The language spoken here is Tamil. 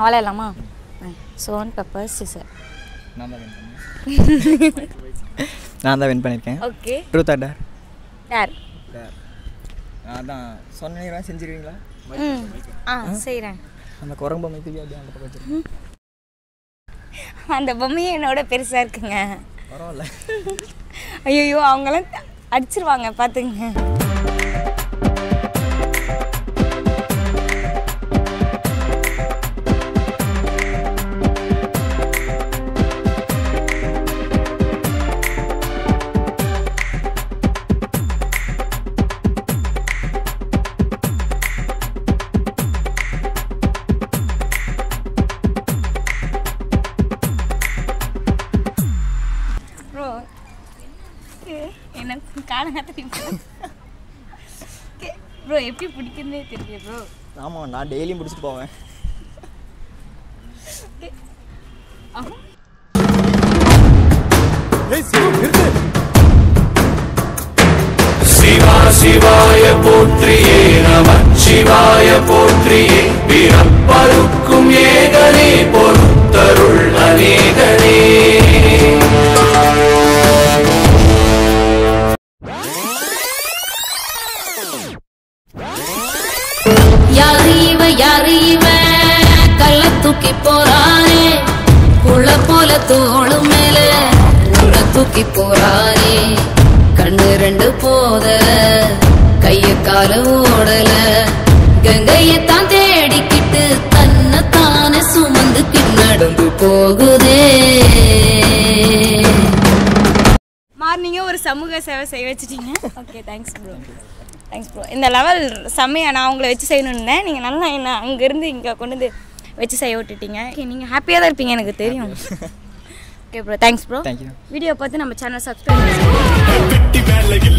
விளையாடலாமா சோன் பெப்பர் சிசர் நான் தான் வின் பண்ணேன் நான் தான் வின் பண்ணியிருக்கேன் ஓகே ட்ரூத் ஆர் டேர் யார் அதான் சொன்னீங்களா செஞ்சிருவீங்களா ம் ஆ செய்கிறேன் அந்த குரங்கு பொம்மை தூக்கி அப்படியே அந்த பக்கம் வச்சிருக்கேன் அந்த பொம்மையே என்னோட பெருசாக இருக்குங்க பரவாயில்ல ஐயோ அவங்களாம் அடிச்சிருவாங்க பார்த்துங்க ப்ரோ எனக்கு காணங்க தெரியும் ப்ரோ எப்படி பிடிக்குன்னே தெரியல ப்ரோ ஆமாம் நான் டெய்லியும் பிடிச்சிட்டு போவேன் சிவா சிவாய போற்றியே நம சிவாய போற்றியே பிறப்பருக்கும் ஏகனே பொறுத்தருள் அநேகனே யாரு இவ யாரு இவ கள்ள தூக்கி போறானே புள்ள போல தோளு மேல உள்ள தூக்கி போறானே கண்ணு ரெண்டு போத கைய கால ஓடல கங்கையத்தான் தேடிக்கிட்டு தன்னை தானே சுமந்துக்கிட்டு நடந்து போகுதே மார்னிங்கே ஒரு சமூக சேவை செய்ய வச்சுட்டீங்க okay thanks bro thanks bro இந்த லெவல் செம்மையா நான் உங்களை வச்சு செய்யணும்னு இருந்தேன் நீங்கள் நல்லா என்ன அங்கேருந்து இங்கே கொண்டு வந்து வச்சு செய்ய விட்டுட்டீங்க ஓகே நீங்கள் ஹாப்பியாக தான் இருப்பீங்க எனக்கு தெரியும் okay bro thanks bro thank you video பார்த்து நம்ம சேனல் சப்ஸ்கிரைப் வெட்டி வேலையில்